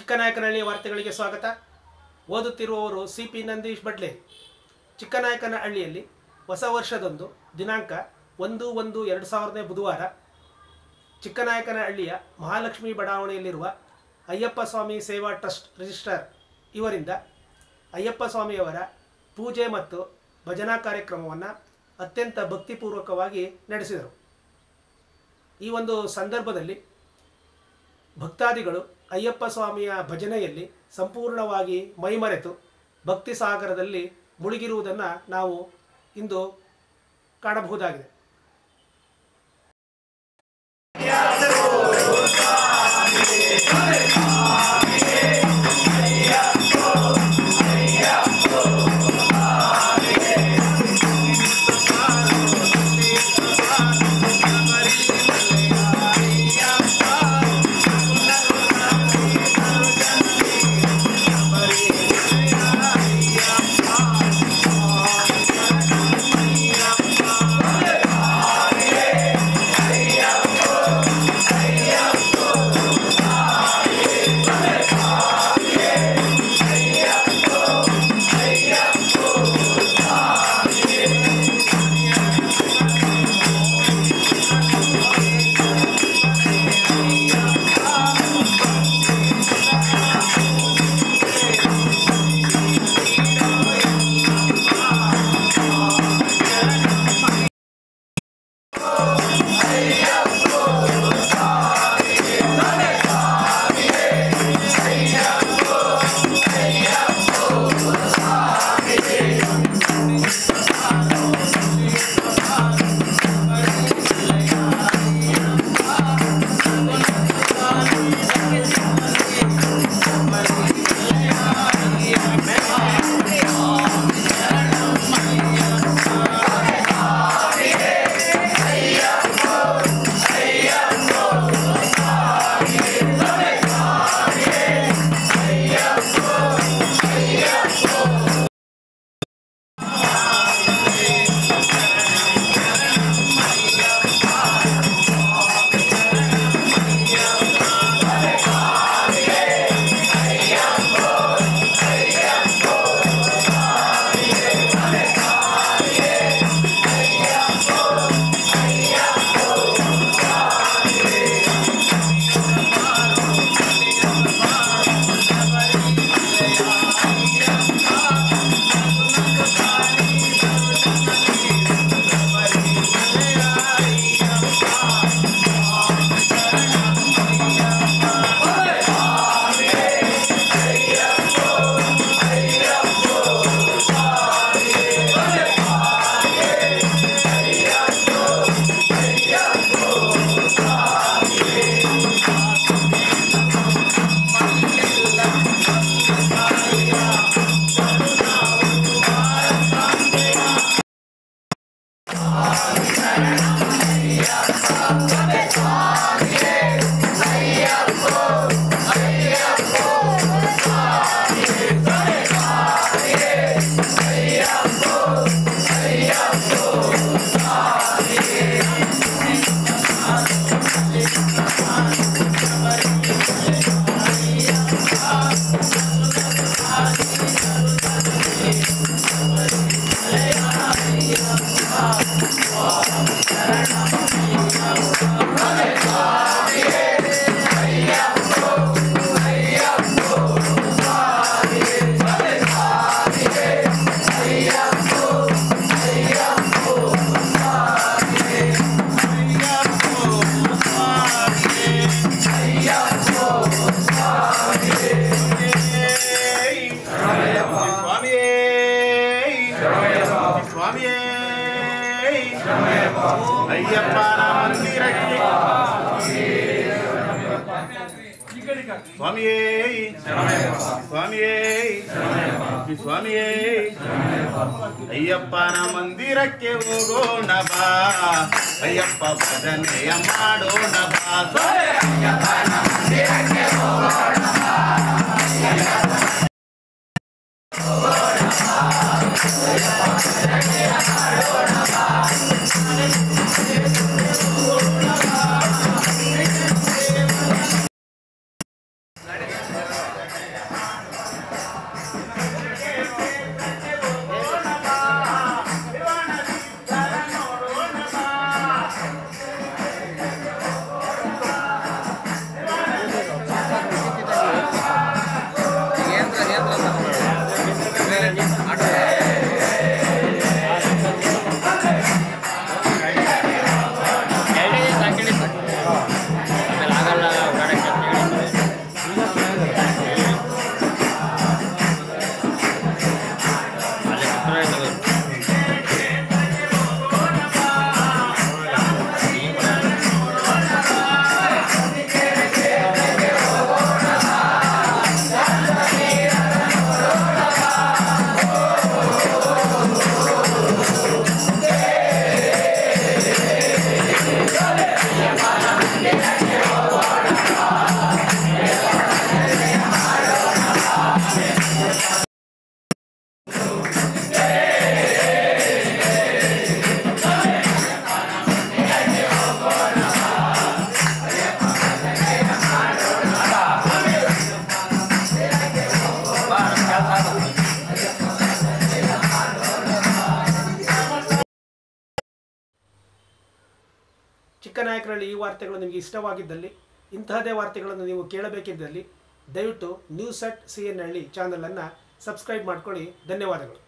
ಚಿಕ್ಕನಾಯಕನಹಳ್ಳಿ ವಾರ್ತೆಗಳಿಗೆ ಸ್ವಾಗತ ಓದುತ್ತಿರುವವರು ಸಿ ಪಿ ನಂದೀಶ್ ಬಡ್ಲೆ ಚಿಕ್ಕನಾಯಕನಹಳ್ಳಿಯಲ್ಲಿ ಹೊಸ ವರ್ಷದಂದು ದಿನಾಂಕ ಒಂದು ಒಂದು ಎರಡು ಸಾವಿರನೇ ಬುಧವಾರ ಚಿಕ್ಕನಾಯಕನಹಳ್ಳಿಯ ಮಹಾಲಕ್ಷ್ಮಿ ಬಡಾವಣೆಯಲ್ಲಿರುವ ಅಯ್ಯಪ್ಪ ಸ್ವಾಮಿ ಸೇವಾ ಟ್ರಸ್ಟ್ ರಿಜಿಸ್ಟ್ರಾರ್ ಇವರಿಂದ ಅಯ್ಯಪ್ಪ ಸ್ವಾಮಿಯವರ ಪೂಜೆ ಮತ್ತು ಭಜನಾ ಕಾರ್ಯಕ್ರಮವನ್ನು ಅತ್ಯಂತ ಭಕ್ತಿಪೂರ್ವಕವಾಗಿ ನಡೆಸಿದರು ಈ ಒಂದು ಸಂದರ್ಭದಲ್ಲಿ ಭಕ್ತಾದಿಗಳು ಅಯ್ಯಪ್ಪ ಸ್ವಾಮಿಯ ಭಜನೆಯಲ್ಲಿ ಸಂಪೂರ್ಣವಾಗಿ ಮೈಮರೆತು ಭಕ್ತಿ ಸಾಗರದಲ್ಲಿ ಮುಳುಗಿರುವುದನ್ನು ನಾವು ಇಂದು ಕಾಣಬಹುದಾಗಿದೆ ಸ್ವಾಮಿಯೇ ಸ್ವಾಮಿಯೇ ಅಯ್ಯಪ್ಪನ ಮಂದಿರಕ್ಕೆ ಸ್ವಾಮಿಯೇ ಸ್ವಾಮಿಯೇ ಸ್ವಾಮಿಯೇ ಅಯ್ಯಪ್ಪನ ಮಂದಿರಕ್ಕೆ ಹೋಗೋಣ ಬಾ ಅಯ್ಯಪ್ಪ ಭಜನೆಯ ಮಾಡೋಣ ಬಾ ಸ್ವಾಮಿ. ಚಿಕ್ಕನಾಯಕರಲ್ಲಿ ಈ ವಾರ್ತೆಗಳು ನಿಮಗೆ ಇಷ್ಟವಾಗಿದ್ದಲ್ಲಿ ಇಂತಹದೇ ವಾರ್ತೆಗಳನ್ನು ನೀವು ಕೇಳಬೇಕಿದ್ದಲ್ಲಿ ದಯವಿಟ್ಟು ನ್ಯೂಸ್ ಅಟ್ ಸಿ ಎನ್ ಹಳ್ಳಿ ಚಾನಲನ್ನು ಸಬ್ಸ್ಕ್ರೈಬ್ ಮಾಡ್ಕೊಳ್ಳಿ ಧನ್ಯವಾದಗಳು